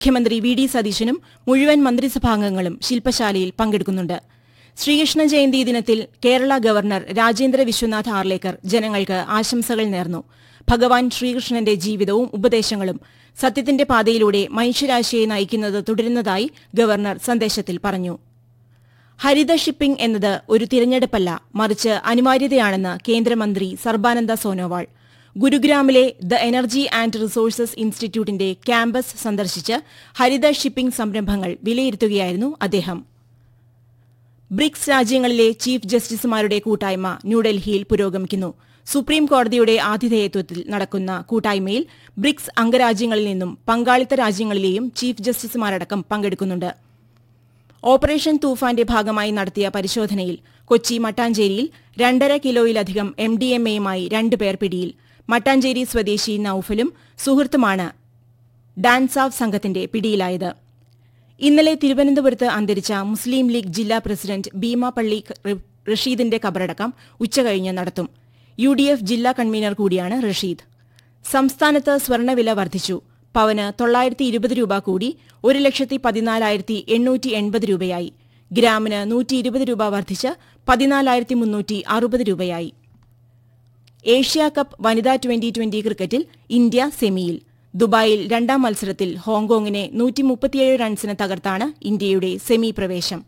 മുഖ്യമന്ത്രി V D സതീശനും മുഴുവൻ മന്ത്രിസഭാംഗങ്ങളും ശില്പശാലയിൽ പങ്കെടുക്കുന്നുണ്ട് ശ്രീകൃഷ്ണ ജയന്തി ദിനത്തിൽ കേരള ഗവർണർ രാജേന്ദ്ര വിശ്വനാഥ് ആർലേക്കർ ജനങ്ങൾക്ക് ആശംസകൾ നേർന്നു ഭഗവാൻ ശ്രീകൃഷ്ണന്റെ ജീവിതവും ഉപദേശങ്ങളും സത്യത്തിന്റെ പാതയിലൂടെ മനുഷ്യരാശിയെ നയിക്കുന്നത് തുടരുന്നതായി ഗവർണർ സന്ദേശത്തിൽ പറഞ്ഞു ഹരിത ഷിപ്പിംഗ് എന്നത് ഒരു തിരഞ്ഞെടുപ്പല്ല മറിച്ച് അനിവാര്യതയാണെന്ന് കേന്ദ്രമന്ത്രി സർബാനന്ദ സോനോവാൾ ഗുരുഗ്രാമിലെ ദ എനർജി ആൻഡ് റിസോഴ്സസ് ഇൻസ്റ്റിറ്റ്യൂട്ടിന്റെ ക്യാമ്പസ് സന്ദർശിച്ച് ഹരിത ഷിപ്പിംഗ് സംരംഭങ്ങൾ വിലയിരുത്തുകയായിരുന്നു അദ്ദേഹം ബ്രിക്സ് രാജ്യങ്ങളിലെ ചീഫ് ജസ്റ്റിസുമാരുടെ കൂട്ടായ്മ ന്യൂഡൽഹിയിൽ പുരോഗമിക്കുന്നു സുപ്രീം കോടതിയുടെ ആതിഥേയത്വത്തിൽ നടക്കുന്ന കൂട്ടായ്മയിൽ ബ്രിക്സ് അംഗരാജ്യങ്ങളിൽ നിന്നും പങ്കാളിത്ത രാജ്യങ്ങളിലെയും ചീഫ് ജസ്റ്റിസുമാരടക്കം പങ്കെടുക്കുന്നുണ്ട് ഓപ്പറേഷൻ തൂഫാന്റെ ഭാഗമായി നടത്തിയ പരിശോധനയിൽ കൊച്ചി മട്ടാഞ്ചേരിയിൽ രണ്ടര കിലോയിലധികം എം ഡി എം എയുമായി രണ്ടുപേർ പിടിയിൽ മട്ടാഞ്ചേരി സ്വദേശി നൌഫലും സുഹൃത്തുമാണ് ഡാൻസാഫ് സംഘത്തിന്റെ പിടിയിലായത് ഇന്നലെ തിരുവനന്തപുരത്ത് അന്തരിച്ച മുസ്ലിം ലീഗ് ജില്ലാ പ്രസിഡന്റ് ഭീമാപള്ളി റഷീദിന്റെ കബറടക്കം ഉച്ചകഴിഞ്ഞ് നടത്തും യു ഡി എഫ് ജില്ലാ കൺവീനർ കൂടിയാണ് റഷീദ് സംസ്ഥാനത്ത് സ്വർണ്ണവില വർദ്ധിച്ചു പവന് തൊള്ളായിരത്തി ഇരുപത് രൂപ കൂടി ഒരു ലക്ഷത്തി പതിനാലായിരത്തി എണ്ണൂറ്റി എൺപത് രൂപയായി ഗ്രാമിന് നൂറ്റി ഇരുപത് രൂപ വർദ്ധിച്ച് പതിനാലായിരത്തി മുന്നൂറ്റി അറുപത് രൂപയായി ഏഷ്യാ കപ്പ് വനിതാ ട്വന്റി ട്വന്റി ക്രിക്കറ്റിൽ ഇന്ത്യ സെമിയിൽ ദുബായിൽ രണ്ടാം മത്സരത്തിൽ ഹോങ്കോങ്ങിനെ നൂറ്റി മുപ്പത്തിയേഴ് റൺസിന് തകർത്താണ് ഇന്ത്യയുടെ സെമി പ്രവേശം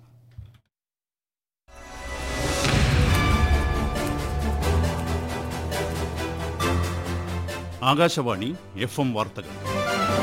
ആകാശവാണി എഫ് എം വാർത്തകൾ